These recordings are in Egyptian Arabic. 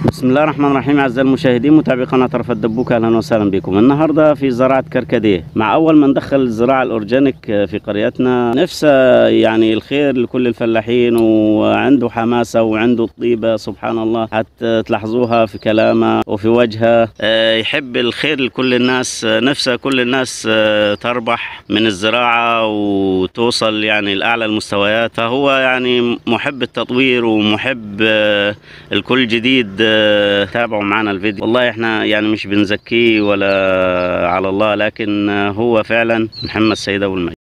بسم الله الرحمن الرحيم اعزائي المشاهدين متابعي قناه رفع الدبوك اهلا وسهلا بكم النهارده في زراعه كركديه مع اول ما ندخل الزراعه الاورجانيك في قريتنا نفسه يعني الخير لكل الفلاحين وعنده حماسه وعنده الطيبه سبحان الله حتى تلاحظوها في كلامه وفي وجهه آه، يحب الخير لكل الناس آه، نفسه كل الناس آه، تربح من الزراعه وتوصل يعني لاعلى المستويات فهو يعني محب التطوير ومحب آه، الكل جديد آه، تابعوا معنا الفيديو والله احنا يعني مش بنزكيه ولا على الله لكن آه، هو فعلا محمد سيد ابو المجد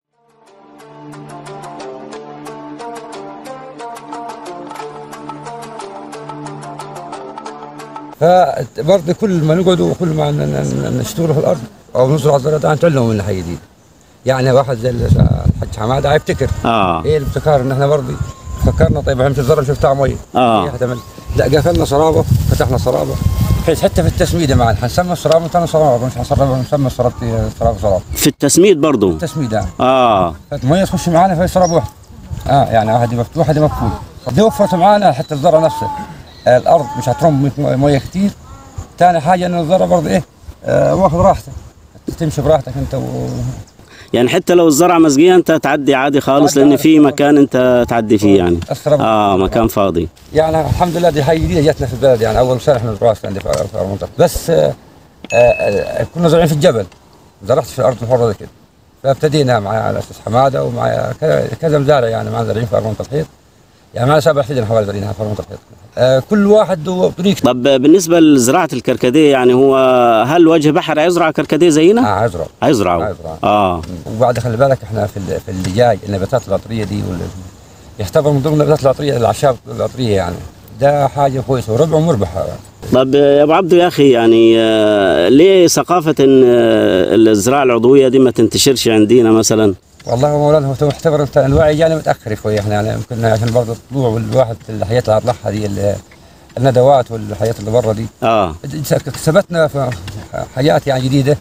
فبرضه كل ما نقعد وكل ما ن- ن- نشتغل في الارض او نزرع الزرع ده نتعلم من ناحيه جديده يعني واحد زي الحاج حماده هيبتكر اه ايه الابتكار ان احنا برضه فكرنا طيب همشي الزرع نشوف بتاع ميه آه. إيه هتعمل لا قفلنا صرابه فتحنا صرابه بحيث حتى في التسميده معنا حنسمي الصرابه ثاني صرابه مش حنصرف نسمي الصرابه صرابه صرابه في التسميد برضو التسميده يعني اه فالميه تخش معنا في صرابه واحده اه يعني واحد مفتوح واحد مقفول دي وفرت معنا حتى الزرع نفسه آه الارض مش هترم ميه كتير ثاني حاجه ان الزرع برضه ايه آه واخد راحته تمشي براحتك انت و... يعني حتى لو الزرعه مسقيه انت تعدي عادي خالص عادي لان عادي. في مكان انت تعدي فيه يعني الصرابة. اه مكان فاضي يعني الحمد لله دي حاجه جديده جاتنا في البلد يعني اول سنه احنا نزرعها عندي في في المنطقه بس آه آه آه كنا زارعين في الجبل زرعت في الارض الحره زي كده فابتدينا مع الاستاذ حماده ومع كذا- كذا مزارع يعني معنا زارعين في ارمنه الحيط يعني معنا سبع سنين حوالي زارعينها في ارمنه الحيط آه كل واحد له طريقته طب بالنسبه لزراعه الكركديه يعني هو هل وجه بحر هيزرع كركديه زينا؟ اه ازرع هيزرعوا هيزرع. اه وبعد خلي بالك احنا في ال- في اللي جاي النباتات العطريه دي وال- يعتبر من ضمن النباتات العطريه الاعشاب العطريه يعني ده حاجه كويسه وربع مربحه طب يا ابو عبدو يا اخي يعني آه، ليه ثقافه ان آه، الزراعه العضويه دي ما تنتشرش عندنا مثلا؟ والله يا مولانا هو تعتبر انت الوعي جانا متاخر شويه احنا يعني يمكن عشان برضه الطلوع والواحد الحياه اللي هطلعها دي ال- الندوات والحياه اللي برا دي اه كسبتنا في حياه يعني جديده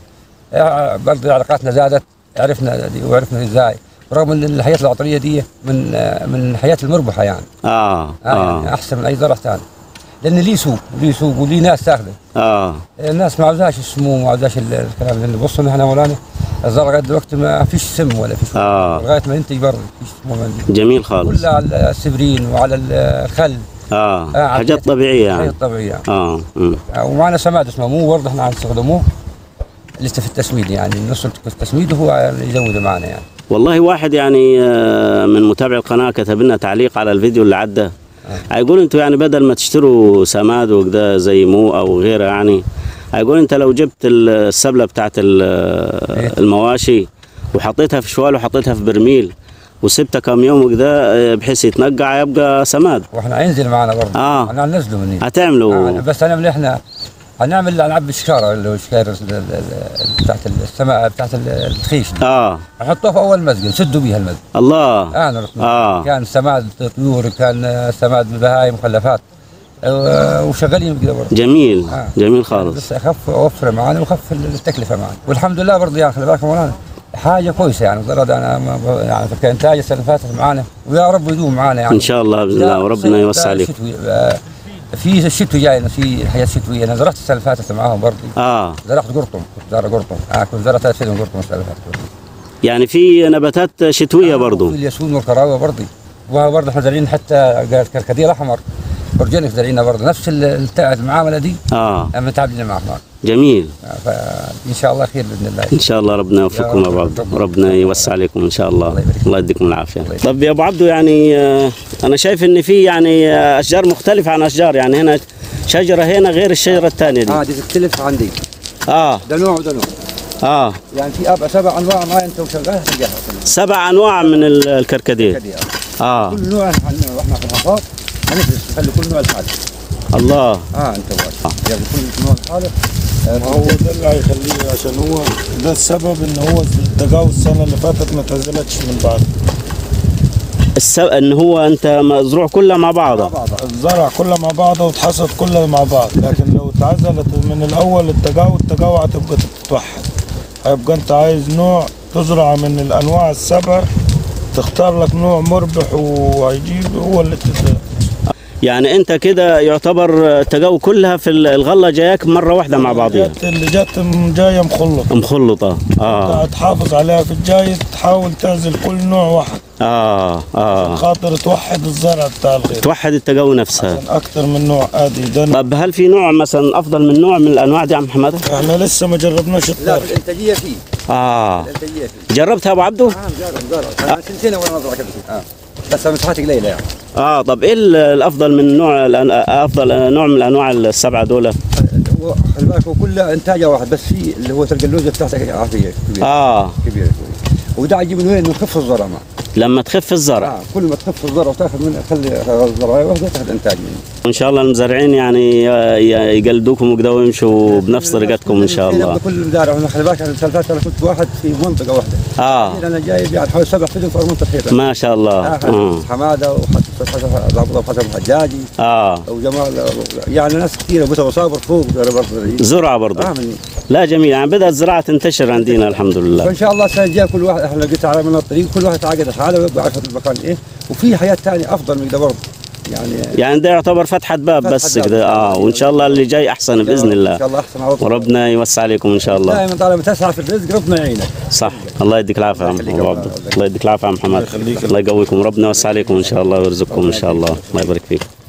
اه برضه علاقاتنا زادت عرفنا دي وعرفنا ازاي رغم ان الحياه العطريه دي من اه من الحياه المربحه يعني اه اه يعني اه احسن من اي زرع ثاني لان ليه سوق ليه سوق وليه ناس تاخذه اه الناس ما عاوزاش السموم ما عاوزاش ال- الكلام لان بصوا احنا مولانا الزرع قد الوقت ما فيش سم ولا فيش آه. لغايه ما ينتج برضه فيش سموم عندي جميل خالص كلها على السبرين وعلى الخل اه آه، حاجات طبيعيه يعني حاجات طبيعيه اه مم. آه، ومعنا سماد اسمه مو برضه احنا هنستخدموه لسه في التسميد يعني النص في التسميد هو اللي يزوده معنا يعني والله واحد يعني آه، من متابعي القناه كتب لنا تعليق على الفيديو اللي عدى هيقول انتوا يعني بدل ما تشتروا سماد وكده زي مو او غيره يعني هيقول انت لو جبت السبله بتاعت ال- المواشي وحطيتها في شوال وحطيتها في برميل وسبتها كم يوم وكده آه، بحيث يتنقع يبقى سماد واحنا هينزل معنا برضه آه. احنا هننزله من النيل. هتعملوا آه بس هنعمل احنا هنعمل نعبي الشكاره اللي هو الشكاره ال- ال- ال- بتاعت السماء بتاعت ال- الخيش دي اه نحطوها في اول مسجد نسدوا بيها المسجد الله اه نرسم آه. كان سماد طيور كان سماد بهايم مخلفات آه، وشغالين كده برضه جميل آه. جميل خالص بس اخف اوفر معانا وخف التكلفه معانا والحمد لله برضه يعني خلي بالك يا مولانا حاجه كويسه يعني ضرب انا ما ب- يعني كانتاج السنه اللي فاتت معانا ويا رب يدوم معانا يعني ان شاء الله باذن لا، الله وربنا صيف يوسع ده عليكم شتوي. آه، في الشتوي جاي في حياه شتويه انا زرعت السنه اللي فاتت معاهم برضه اه زرعت قرطم كنت زارع قرطم آه كنت زرعت ثلاث سنين قرطم السنه اللي فاتت يعني في نباتات شتويه برضو في الياسون والكراوه برضه وبرضه احنا زارعين حتى الكركديه الاحمر اورجانيك زارعينها برضه نفس ال- التع- المعامله دي اه اما تعبنا معهم جميل فان شاء الله خير باذن الله ان شاء الله ربنا يوفقكم يا يا رب. ابو عبدو ربنا يوسع عليكم ان شاء الله الله يبارك الله يديكم العافيه الله يبارك. طب يا ابو عبدو يعني آه، انا شايف ان في يعني آه، اشجار مختلفه عن اشجار يعني هنا شجره هنا غير الشجره الثانيه دي اه دي تختلف عندي اه ده نوع وده نوع اه يعني في اربع سبع انواع ما انت وشغال تلقاها سبع انواع من ال- الكركديه كركديه اه كل نوع هن- واحنا في الحصاد هنفرز نخلي كل نوع لحاله الله اه انت واحد يعني كل نوع لحاله ما هو ده اللي هيخليه عشان هو ده السبب ان هو التجاوز السنه اللي فاتت ما تنزلتش من بعد السب... ان هو انت مزروع كلها مع بعضها الزرع كله مع بعضه واتحصد كله مع بعض لكن لو اتعزلت من الاول التجاوز التجاوز هتبقى تتوحد هيبقى انت عايز نوع تزرع من الانواع السبع تختار لك نوع مربح وهيجيب هو اللي تزرع يعني انت كده يعتبر التجاوب كلها في الغله جاياك مره واحده مع بعضيها جت اللي جت م- جايه مخلطه مخلطه اه تحافظ عليها في الجاي تحاول تعزل كل نوع واحد اه اه خاطر توحد الزرع بتاع الغير توحد التجاوب نفسها عشان اكتر من نوع ادي ده طب هل في نوع مثلا افضل من نوع من الانواع دي يا عم حماده؟ احنا لسه ما جربناش لا الطرح الانتاجيه فيه اه الانتاجيه فيه جربتها يا ابو عبده؟ اه جرب جرب انا سنتين وانا ازرع كده فيه اه بس مساحات قليله يعني اه طب ايه ال- الافضل من نوع الأن- افضل نوع من الانواع السبعه دول؟ هو خلي بالك هو كله انتاجه واحد بس في اللي هو تلقى اللوزه بتاعتك عافيه كبيره اه كبيره شوي وده عجيب انه انه يخف الزرع معه لما تخف الزرع آه كل ما تخف الزرع وتاخذ منه خلي الزرعه واحده تاخذ انتاج منه وان شاء الله المزارعين يعني ي- ي- يقلدوكم وكده ويمشوا بنفس طريقتكم ان شاء الله كل مزارع انا خلي بالك انا السنه اللي فاتت انا كنت واحد في منطقه واحده اه انا جايب يعني حوالي سبع فدن في منطقه حيطه ما شاء الله آه اه, حماده وحسن حسن الحجاجي آه. وجمال يعني ناس كثيره ابو صابر فوق برضه زرعه برضه آه من لا جميل يعني بدات الزراعه تنتشر عندنا الحمد لله فان شاء الله السنه الجايه كل واحد احنا لقيت على من الطريق كل واحد تعقد حاله ويبقى عارف المكان ايه وفي حياه ثانيه افضل من كده برضه يعني يعني ده يعتبر فتحه باب فتحة بس باب. كده اه وان شاء الله اللي جاي احسن باذن ان الله شاء الله احسن على طول وربنا يوسع عليكم ان شاء الله دائما طالما تسعى في الرزق ربنا يعينك صح الله يديك العافيه يا عم يخليك أبو يا عبده الله. الله يديك العافيه يا عم محمد يخليك. الله يقويكم ربنا يوسع عليكم ان شاء الله ويرزقكم ان شاء الله الله يبارك فيكم